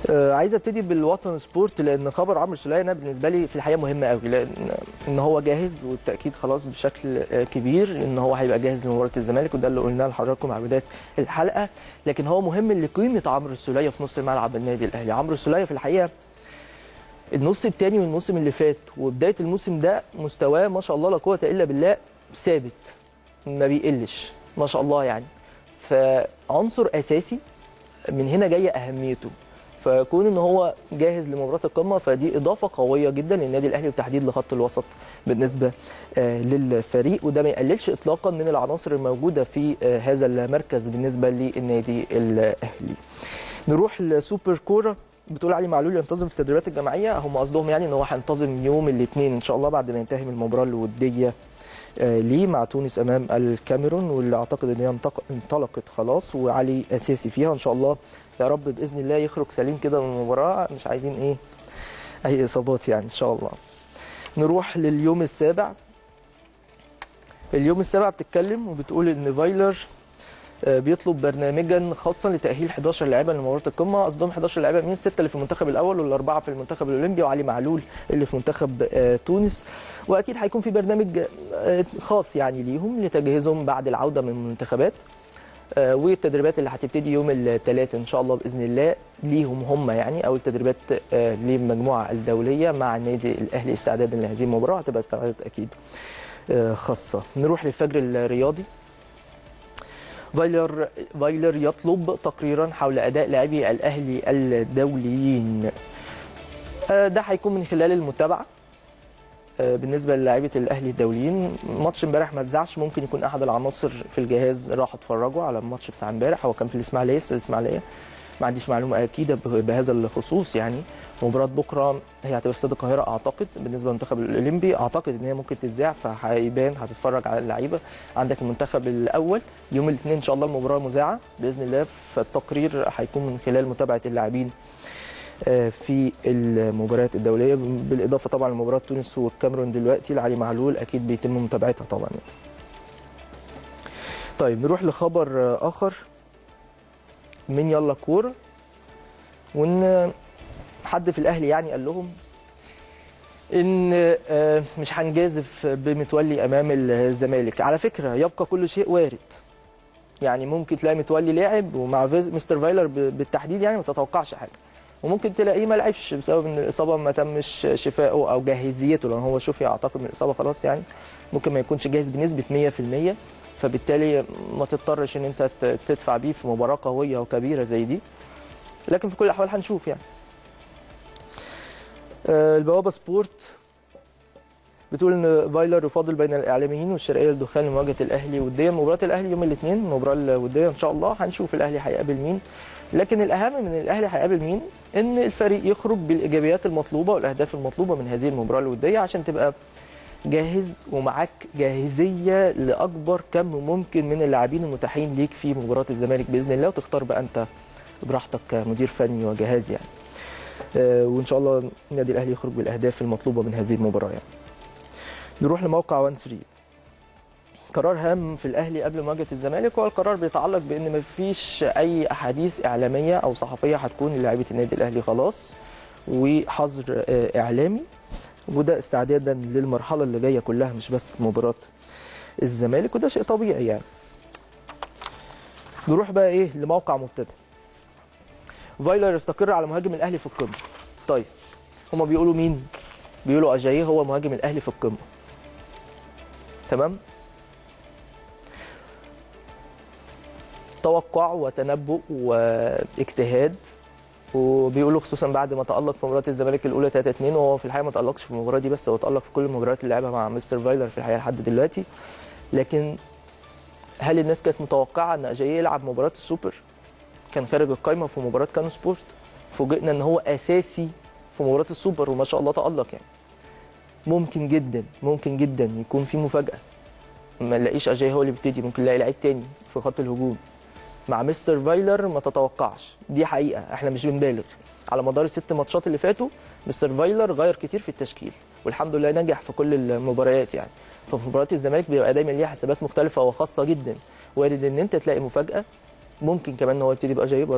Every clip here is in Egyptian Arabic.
آه، عايز ابتدي بالوطن سبورت لان خبر عمرو سوليه انا بالنسبه لي في الحقيقه مهم قوي لان ان هو جاهز والتاكيد خلاص بشكل آه، كبير ان هو هيبقى جاهز لمباراه الزمالك وده اللي قلناه لحضراتكم على بدايه الحلقه لكن هو مهم لقيمه عمرو السوليه في نص الملعب النادي الاهلي عمرو السوليه في الحقيقه النص الثاني من الموسم اللي فات وبدايه الموسم ده مستواه ما شاء الله لا قوه الا بالله ثابت ما بيقلش ما شاء الله يعني فعنصر اساسي من هنا جايه اهميته فكون ان هو جاهز لمباراه القمه فدي اضافه قويه جدا للنادي الاهلي وتحديد لخط الوسط بالنسبه آه، للفريق وده ما يقللش اطلاقا من العناصر الموجوده في آه، هذا المركز بالنسبه للنادي الاهلي. نروح لسوبر كوره بتقول علي معلول ينتظم في التدريبات الجماعيه هم قصدهم يعني ان هو هينتظم يوم الاثنين ان شاء الله بعد ما ينتهي من المباراه الوديه آه، ليه مع تونس امام الكاميرون واللي اعتقد ان هي انتق- انطلقت خلاص وعلي اساسي فيها ان شاء الله يا رب باذن الله يخرج سليم كده من المباراه مش عايزين ايه اي اصابات يعني ان شاء الله نروح لليوم السابع اليوم السابع بتتكلم وبتقول ان فايلر آه، بيطلب برنامجا خاصا لتاهيل 11 لاعبا لمباراه القمه قصدهم 11 لاعبا مين سته اللي في المنتخب الاول والاربعه في المنتخب الاولمبي وعلي معلول اللي في منتخب آه، تونس واكيد هيكون في برنامج آه، خاص يعني ليهم لتجهيزهم بعد العوده من المنتخبات آه، والتدريبات اللي هتبتدي يوم الثلاث ان شاء الله باذن الله ليهم هم يعني او التدريبات آه، للمجموعه الدوليه مع النادي الاهلي استعدادا لهذه المباراه هتبقى استعدادات اكيد آه، خاصه نروح للفجر الرياضي فايلر فايلر يطلب تقريرا حول اداء لاعبي الاهلي الدوليين آه، ده هيكون من خلال المتابعه آه، بالنسبه للاعيبه الاهلي الدوليين ماتش امبارح ما اتذاعش ممكن يكون احد العناصر في الجهاز راح اتفرجوا على الماتش بتاع امبارح هو كان في الاسماعيليه استاد الاسماعيليه ما عنديش معلومه اكيده به- بهذا الخصوص يعني مباراه بكره هي هتبقى في استاد القاهره اعتقد بالنسبه للمنتخب الاولمبي اعتقد ان هي ممكن تتذاع فهيبان هتتفرج على اللعيبه عندك المنتخب الاول يوم الاثنين ان شاء الله المباراه مذاعه باذن الله فالتقرير هيكون من خلال متابعه اللاعبين آه، في المباريات الدوليه بالاضافه طبعا لمباراه تونس والكاميرون دلوقتي لعلي معلول اكيد بيتم متابعتها طبعا يعني. طيب نروح لخبر آه، اخر من يلا كوره وان حد في الاهلي يعني قال لهم ان آه، مش هنجازف بمتولي امام الزمالك على فكره يبقى كل شيء وارد يعني ممكن تلاقي متولي لاعب ومع فيز- مستر فايلر ب- بالتحديد يعني ما تتوقعش حاجه وممكن تلاقيه ما لعبش بسبب ان الاصابه ما تمش شفائه او جاهزيته لان هو شوفي اعتقد من الاصابه خلاص يعني ممكن ما يكونش جاهز بنسبه 100% فبالتالي ما تضطرش ان انت ت- تدفع بيه في مباراه قويه وكبيره زي دي لكن في كل الاحوال هنشوف يعني آه، البوابه سبورت بتقول ان فايلر يفاضل بين الاعلاميين والشرقيه للدخان لمواجهه الاهلي وديا مباراه الاهلي يوم الاثنين المباراه الوديه ان شاء الله هنشوف الاهلي هيقابل مين لكن الاهم من الاهلي هيقابل مين ان الفريق يخرج بالايجابيات المطلوبه والاهداف المطلوبه من هذه المباراه الوديه عشان تبقى جاهز ومعاك جاهزيه لاكبر كم ممكن من اللاعبين المتاحين ليك في مباراه الزمالك باذن الله وتختار بقى انت براحتك كمدير فني وجهاز يعني آه، وان شاء الله النادي الاهلي يخرج بالاهداف المطلوبه من هذه المباراه يعني. نروح لموقع 1 3 قرار هام في الاهلي قبل مواجهه الزمالك هو القرار بيتعلق بان مفيش اي احاديث اعلاميه او صحفيه هتكون للاعيبه النادي الاهلي خلاص وحظر آه، اعلامي وده استعدادا للمرحله اللي جايه كلها مش بس مباراه الزمالك وده شيء طبيعي يعني نروح بقى ايه لموقع مبتدأ فايلر يستقر على مهاجم الاهلي في القمه طيب هما بيقولوا مين بيقولوا اجاييه هو مهاجم الاهلي في القمه تمام توقع وتنبؤ واجتهاد وبيقولوا خصوصا بعد ما تألق في مباراة الزمالك الأولى 3 2 وهو في الحقيقة ما تألقش في المباراة دي بس هو تألق في كل المباريات اللي لعبها مع مستر فايلر في الحقيقة لحد دلوقتي لكن هل الناس كانت متوقعة إن أجاييه يلعب مباراة السوبر؟ كان خارج القايمة في مباراة كانو سبورت فوجئنا إن هو أساسي في مباراة السوبر وما شاء الله تألق يعني ممكن جدا ممكن جدا يكون في مفاجأة ما نلاقيش أجاي هو اللي بيبتدي ممكن نلاقي لعيب تاني في خط الهجوم مع مستر فايلر ما تتوقعش دي حقيقه احنا مش بنبالغ على مدار الست ماتشات اللي فاتوا مستر فايلر غير كتير في التشكيل والحمد لله نجح في كل المباريات يعني ففي مباريات الزمالك بيبقى دايما ليها حسابات مختلفه وخاصه جدا وارد ان انت تلاقي مفاجاه ممكن كمان ان هو يبتدي بقى جاي برضه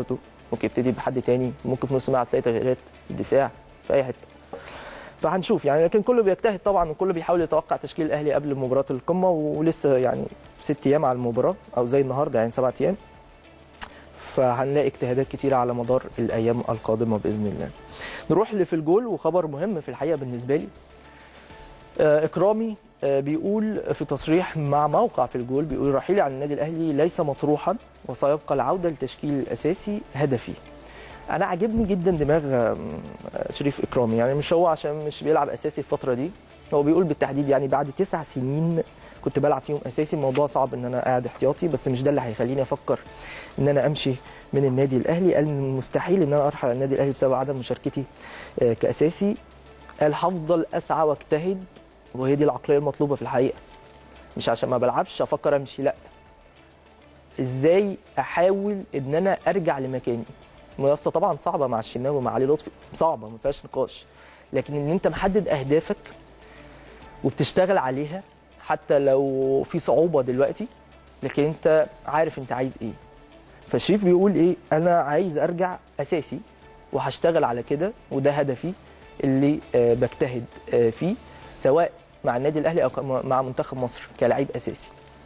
ممكن يبتدي بحد تاني ممكن في نص الملعب تلاقي تغييرات في الدفاع في اي حته فهنشوف يعني لكن كله بيجتهد طبعا وكله بيحاول يتوقع تشكيل الاهلي قبل مباراه القمه ولسه يعني ست ايام على المباراه او زي النهارده يعني سبعة ايام فهنلاقي اجتهادات كتيره على مدار الايام القادمه باذن الله نروح لفي الجول وخبر مهم في الحقيقه بالنسبه لي آه، اكرامي آه، بيقول في تصريح مع موقع في الجول بيقول رحيلي عن النادي الاهلي ليس مطروحا وسيبقى العوده للتشكيل الاساسي هدفي انا عاجبني جدا دماغ آه، شريف اكرامي يعني مش هو عشان مش بيلعب اساسي الفتره دي هو بيقول بالتحديد يعني بعد تسع سنين كنت بلعب فيهم اساسي الموضوع صعب ان انا قاعد احتياطي بس مش ده اللي هيخليني افكر ان انا امشي من النادي الاهلي قال من مستحيل ان انا ارحل عن النادي الاهلي بسبب عدم مشاركتي آه، كاساسي قال هفضل اسعى واجتهد وهي دي العقليه المطلوبه في الحقيقه مش عشان ما بلعبش افكر امشي لا ازاي احاول ان انا ارجع لمكاني المنافسه طبعا صعبه مع الشناوي ومع علي لطفي صعبه ما فيهاش نقاش لكن ان انت محدد اهدافك وبتشتغل عليها حتى لو في صعوبه دلوقتي لكن انت عارف انت عايز ايه فشريف بيقول ايه انا عايز ارجع اساسي وهشتغل على كده وده هدفي اللي آه، بجتهد آه، فيه سواء مع النادي الاهلي او ك- مع منتخب مصر كلاعب اساسي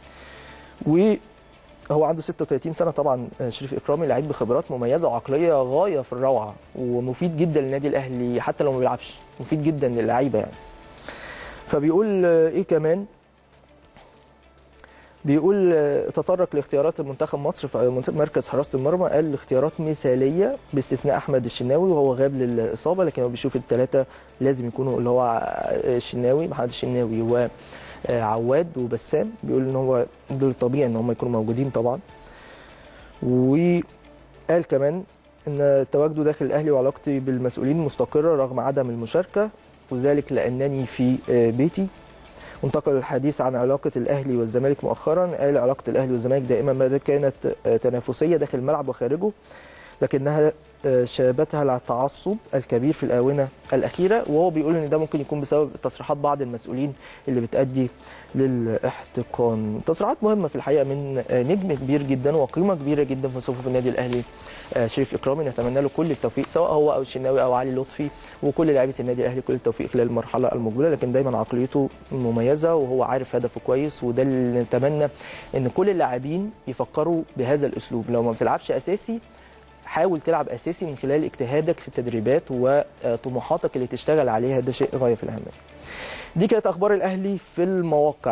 وهو عنده 36 سنه طبعا آه، شريف اكرامي لعيب بخبرات مميزه وعقليه غايه في الروعه ومفيد جدا للنادي الاهلي حتى لو ما بيلعبش مفيد جدا للعيبه يعني فبيقول آه، ايه كمان بيقول آه، تطرق لاختيارات المنتخب مصر في منت- مركز حراسه المرمى قال الاختيارات مثاليه باستثناء احمد الشناوي وهو غاب للاصابه لكن هو بيشوف الثلاثه لازم يكونوا اللي هو آه، الشناوي محمد الشناوي وعواد وبسام بيقول ان هو دول طبيعي ان هم يكونوا موجودين طبعا وقال كمان ان تواجده داخل الاهلي وعلاقتي بالمسؤولين مستقره رغم عدم المشاركه وذلك لانني في آه، بيتي وانتقل الحديث عن علاقة الأهلي والزمالك مؤخرا قال علاقة الأهلي والزمالك دائما ما كانت آه، تنافسية داخل الملعب وخارجه لكنها آه، شابتها التعصب الكبير في الآونة الأخيرة وهو بيقول إن ده ممكن يكون بسبب تصريحات بعض المسؤولين اللي بتأدي للاحتقان تصريحات مهمة في الحقيقة من آه، نجم كبير جدا وقيمة كبيرة جدا في صفوف النادي الأهلي آه، شريف إكرامي نتمنى له كل التوفيق سواء هو أو الشناوي أو علي لطفي وكل لاعيبه النادي الاهلي كل التوفيق خلال المرحله المقبله لكن دايما عقليته مميزه وهو عارف هدفه كويس وده اللي نتمنى ان كل اللاعبين يفكروا بهذا الاسلوب لو ما بتلعبش اساسي حاول تلعب اساسي من خلال اجتهادك في التدريبات وطموحاتك اللي تشتغل عليها ده شيء غايه في الاهميه دي كانت اخبار الاهلي في المواقع